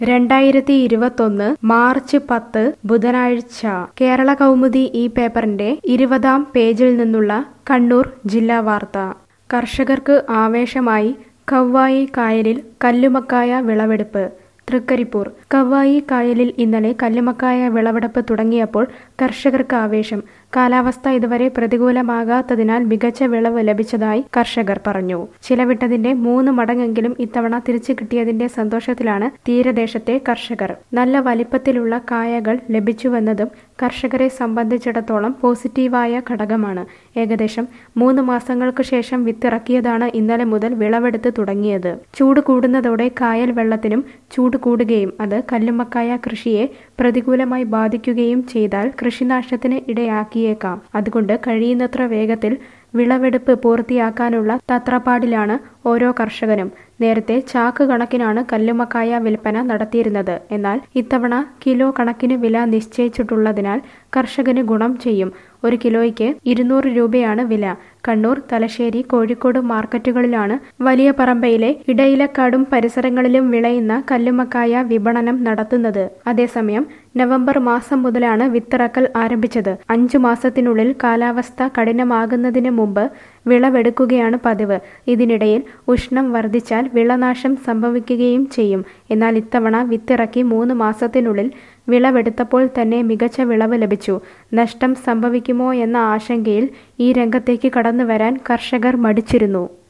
രണ്ടായിരത്തി ഇരുപത്തൊന്ന് മാർച്ച് പത്ത് ബുധനാഴ്ച കേരള കൗമുദി ഈ പേപ്പറിന്റെ ഇരുപതാം പേജിൽ നിന്നുള്ള കണ്ണൂർ ജില്ലാ വാർത്ത കർഷകർക്ക് ആവേശമായി കവ്വായി കായലിൽ കല്ലുമക്കായ വിളവെടുപ്പ് തൃക്കരിപ്പൂർ കവ്വായി കായലിൽ ഇന്നലെ കല്ലുമക്കായ വിളവെടുപ്പ് തുടങ്ങിയപ്പോൾ കർഷകർക്ക് ആവേശം കാലാവസ്ഥ ഇതുവരെ പ്രതികൂലമാകാത്തതിനാൽ മികച്ച വിളവ് ലഭിച്ചതായി കർഷകർ പറഞ്ഞു ചിലവിട്ടതിന്റെ മൂന്ന് മടങ്ങെങ്കിലും ഇത്തവണ തിരിച്ചു കിട്ടിയതിന്റെ സന്തോഷത്തിലാണ് തീരദേശത്തെ കർഷകർ നല്ല വലിപ്പത്തിലുള്ള കായകൾ ലഭിച്ചുവെന്നതും കർഷകരെ സംബന്ധിച്ചിടത്തോളം പോസിറ്റീവായ ഘടകമാണ് ഏകദേശം മൂന്ന് മാസങ്ങൾക്ക് ശേഷം വിത്തിറക്കിയതാണ് ഇന്നലെ മുതൽ വിളവെടുത്ത് തുടങ്ങിയത് ചൂട് കൂടുന്നതോടെ കായൽ വെള്ളത്തിനും ചൂട് കൂടുകയും അത് കല്ലുമ്മക്കായ കൃഷിയെ പ്രതികൂലമായി ബാധിക്കുകയും ചെയ്താൽ കൃഷിനാശത്തിന് ഇടയാക്കിയേക്കാം അതുകൊണ്ട് കഴിയുന്നത്ര വേഗത്തിൽ വിളവെടുപ്പ് പൂർത്തിയാക്കാനുള്ള തത്രപ്പാടിലാണ് ഓരോ കർഷകനും നേരത്തെ ചാക്ക് കണക്കിനാണ് കല്ലുമക്കായ വിൽപ്പന നടത്തിയിരുന്നത് എന്നാൽ ഇത്തവണ കിലോ കണക്കിന് വില നിശ്ചയിച്ചിട്ടുള്ളതിനാൽ കർഷകന് ഗുണം ചെയ്യും ഒരു കിലോയ്ക്ക് ഇരുന്നൂറ് രൂപയാണ് വില കണ്ണൂർ തലശ്ശേരി കോഴിക്കോട് മാർക്കറ്റുകളിലാണ് വലിയ പറമ്പയിലെ ഇടയിലക്കാടും പരിസരങ്ങളിലും വിളയുന്ന കല്ലുമക്കായ വിപണനം നടത്തുന്നത് അതേസമയം നവംബർ മാസം മുതലാണ് വിത്തിറക്കൽ ആരംഭിച്ചത് അഞ്ചു മാസത്തിനുള്ളിൽ കാലാവസ്ഥ കഠിനമാകുന്നതിന് മുമ്പ് വിളവെടുക്കുകയാണ് പതിവ് ഇതിനിടയിൽ ഉഷ്ണം വർദ്ധിച്ചാൽ വിളനാശം സംഭവിക്കുകയും ചെയ്യും എന്നാൽ ഇത്തവണ വിത്തിറക്കി മൂന്ന് മാസത്തിനുള്ളിൽ വിളവെടുത്തപ്പോൾ തന്നെ മികച്ച വിളവ് ലഭിച്ചു നഷ്ടം സംഭവിക്കുമോ എന്ന ആശങ്കയിൽ ഈ രംഗത്തേക്ക് കടന്നു വരാൻ കർഷകർ മടിച്ചിരുന്നു